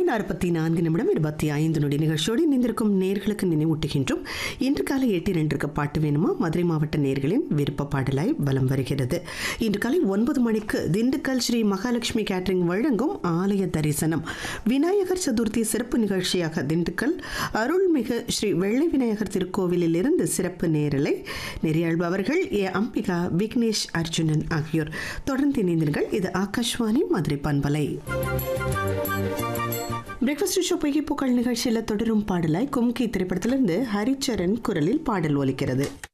நாற்பத்தி நான்கு நிமிடம் இருபத்தி ஐந்து நொடி நிகழ்ச்சியோடு இணைந்திருக்கும் நேர்களுக்கு நினைவூட்டுகின்றோம் இன்று காலை எட்டு ரெண்டுக்கு பாட்டு வேணுமா மதுரை மாவட்ட நேர்களின் விருப்ப பாடலாய் வலம் வருகிறது இன்று காலை ஒன்பது மணிக்கு திண்டுக்கல் ஸ்ரீ மகாலட்சுமி கேட்டரிங் வழங்கும் ஆலய தரிசனம் விநாயகர் சதுர்த்தி சிறப்பு நிகழ்ச்சியாக திண்டுக்கல் அருள்மிகு ஸ்ரீ வெள்ளை விநாயகர் திருக்கோவிலில் இருந்து சிறப்பு நேரலை நெறியாழ்பவர்கள் ஏ அம்பிகா விக்னேஷ் அர்ஜுனன் ஆகியோர் தொடர்ந்து இணைந்தீர்கள் இது ஆகாஷ்வாணி மதுரை பண்பலை பிரேக்ஃபாஸ்ட் ஷோ பொய்கை புகழ் நிகழ்ச்சியில் தொடரும் பாடலாய் கும்கி திரைப்படத்திலிருந்து ஹரிச்சரன் குரலில் பாடல் ஒலிக்கிறது